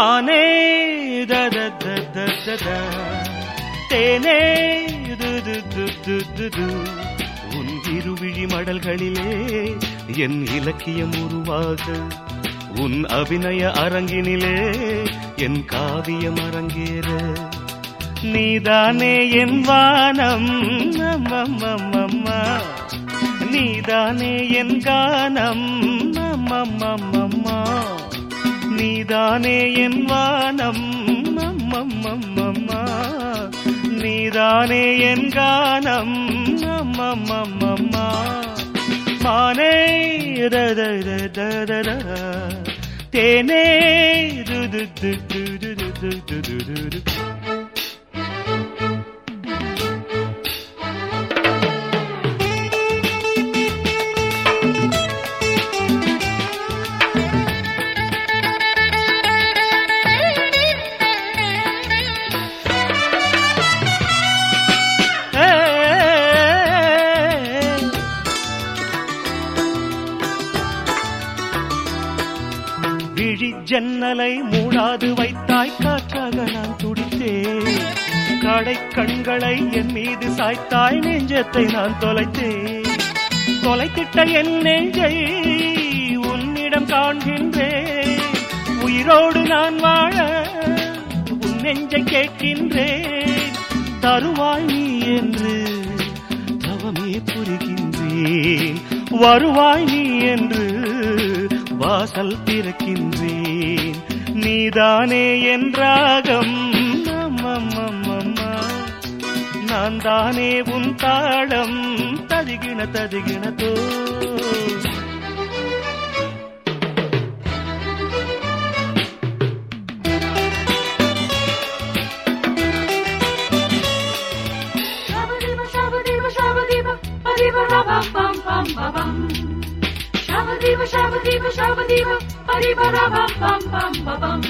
மானே தத தத தத தேனே து து து து து து. உன் இருவிழி மடல்களிலே என் இலக்கியம் உருவாக உன் அபிநய அரங்கினிலே என் காவியம் அரங்கேற நீதானே என் வானம் அம்மம்மம்மம்மா. நீதானே என் கானம் அம்மம்மம்மம்மா. நீதானே என் வானம் அம்மம்மம்மம்மா. நீதானே என் கானம் அம்மம்மம்மம்மா. மானே ரத ரத ரத. தேனே து து து து து து து து து து. விழி ஜன்னலை மூடாது வைத்தாய் காற்றாக நான் துடித்தேன் கடை கண்களை என் மீது சாய்த்தாய் நெஞ்சத்தை நான் தொலைத்தேன் தொலைத்திட்ட என் நெஞ்சை உன்னிடம் காண்கின்றேன் உயிரோடு நான் வாழ உன் நெஞ்சை கேட்கின்றேன் தருவாய் நீ என்று தவமே புரிகின்றேன் வருவாய் நீ என்று வாசல் திறக்கின்றேன் நீதானே என் ராகம் அம்மம்மம்மம்மா. நான் தானே உன் தாளம் ததிகின ததிகின தோ Shabba-dibba, shabba-dibba, shabba-dibba, ba-dibba, ra-bam, bam, bam, ba-bam. Shabba-dibba, shabba-dibba, shabba-dibba, ba-dibba, ra-bam, bam, bam, ba-bam.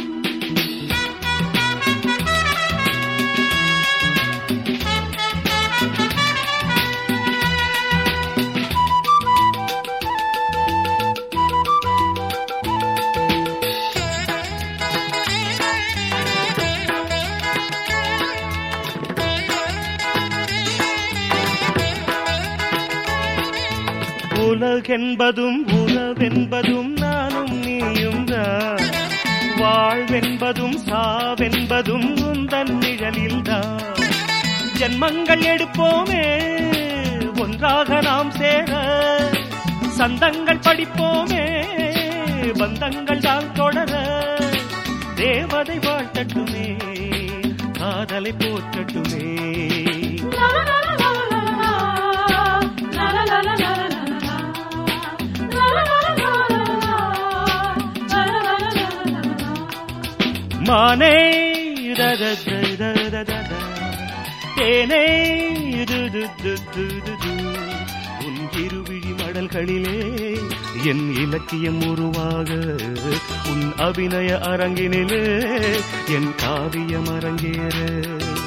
உலகென்பதும் உறவென்பதும் நானும் நீயும் தான் வாழ்வென்பதும் சாவென்பதும் உந்தன் நிழலில்தான் ஜென்மங்கள் எடுப்போமே ஒன்றாக நாம் சேர சந்தங்கள் படிப்போமே பந்தங்கள் தான் தொடர தேவதை வாழ்த்தட்டுமே காதலை போற்றட்டுமே La la la la la la la. La la la la la la la la. La la la la la la la. La la la la la la la. மானே ரத ரத ரத ரத. தேனே து து து து து து. உன் இருவிழி மடல்களிலே என் இலக்கியம் உருவாக உன் அபிநய அரங்கினிலே என் காவியம் அரங்கேற